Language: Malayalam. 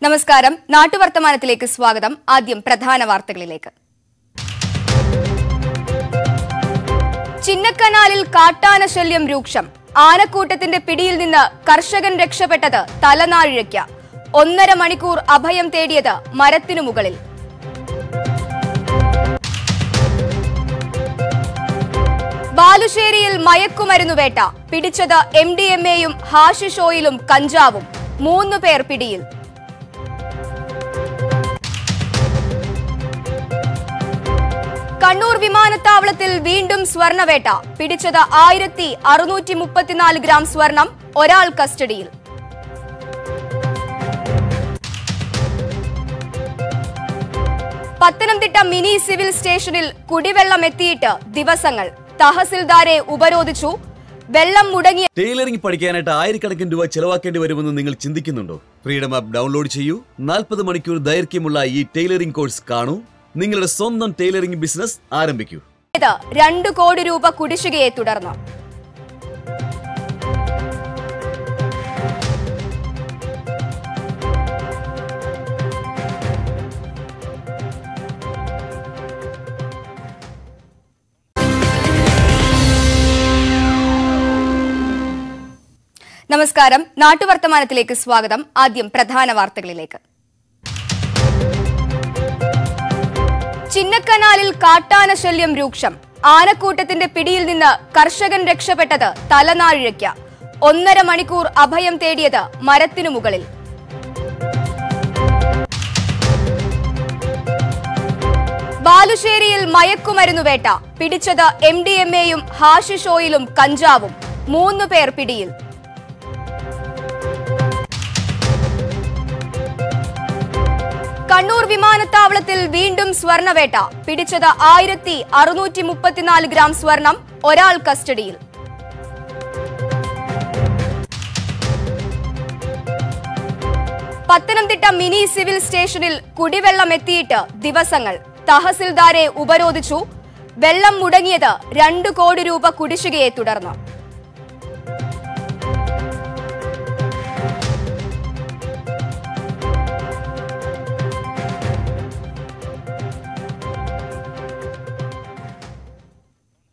നമസ്കാരം നാട്ടുവർത്തമാനത്തിലേക്ക് സ്വാഗതം ആദ്യം പ്രധാന വാർത്തകളിലേക്ക് ചിന്നക്കനാലിൽ കാട്ടാന ശല്യം രൂക്ഷം ആനക്കൂട്ടത്തിന്റെ പിടിയിൽ നിന്ന് കർഷകൻ രക്ഷപ്പെട്ടത് തലനാഴിഴയ്ക്ക ഒന്നര മണിക്കൂർ അഭയം തേടിയത് മരത്തിനു മുകളിൽ ബാലുശ്ശേരിയിൽ മയക്കുമരുന്നു വേട്ട പിടിച്ചത് എം ഡി എം എയും ഹാഷിഷ് ഓയിലും കഞ്ചാവും മൂന്നു പേർ പിടിയിൽ കണ്ണൂർ വിമാനത്താവളത്തിൽ വീണ്ടും സ്വർണവേട്ട പിടിച്ചത് ആയിരത്തി അറുന്നൂറ്റി മുപ്പത്തിനാല് ഗ്രാം സ്വർണം ഒരാൾ കസ്റ്റഡിയിൽ പത്തനംതിട്ട മിനി സിവിൽ സ്റ്റേഷനിൽ കുടിവെള്ളം എത്തിയിട്ട് ദിവസങ്ങൾ തഹസിൽദാരെ ഉപരോധിച്ചു വെള്ളം മുടങ്ങിയ ടൈലറിംഗ് പഠിക്കാനായിട്ട് ആയിരക്കണക്കിന് രൂപ ചെലവാക്കേണ്ടി വരുമെന്ന് നിങ്ങൾ ചിന്തിക്കുന്നുണ്ടോ ഫ്രീഡം ആപ്പ് ഡൗൺലോഡ് ചെയ്യൂ നാൽപ്പത് മണിക്കൂർ ദൈർഘ്യമുള്ള ഈ ടൈലറിംഗ് കോഴ്സ് കാണൂ നിങ്ങളുടെ സ്വന്തം ടൈലറിംഗ് ബിസിനസ് ആരംഭിക്കൂ രണ്ട് കോടി രൂപ കുടിശ്ശികയെ തുടർന്ന് നമസ്കാരം നാട്ടുവർത്തമാനത്തിലേക്ക് സ്വാഗതം ആദ്യം പ്രധാന വാർത്തകളിലേക്ക് ചിന്നക്കനാലിൽ കാട്ടാന ശല്യം രൂക്ഷം ആനക്കൂട്ടത്തിന്റെ പിടിയിൽ നിന്ന് കർഷകൻ രക്ഷപ്പെട്ടത് തലനാഴിഴയ്ക്ക ഒന്നര മണിക്കൂർ അഭയം തേടിയത് മരത്തിനു മുകളിൽ ബാലുശ്ശേരിയിൽ മയക്കുമരുന്നു വേട്ട പിടിച്ചത് എം ഡി എം എയും ഹാഷിഷ് ഓയിലും കഞ്ചാവും മൂന്നു പേർ പിടിയിൽ കണ്ണൂർ വിമാനത്താവളത്തിൽ വീണ്ടും സ്വർണവേട്ട പിടിച്ചത് ആയിരത്തി അറുന്നൂറ്റി മുപ്പത്തിനാല് ഗ്രാം സ്വർണം ഒരാൾ കസ്റ്റഡിയിൽ പത്തനംതിട്ട മിനി സിവിൽ സ്റ്റേഷനിൽ കുടിവെള്ളം എത്തിയിട്ട് ദിവസങ്ങൾ തഹസിൽദാരെ ഉപരോധിച്ചു വെള്ളം മുടങ്ങിയത് രണ്ട് കോടി രൂപ കുടിശ്ശികയെ തുടർന്ന്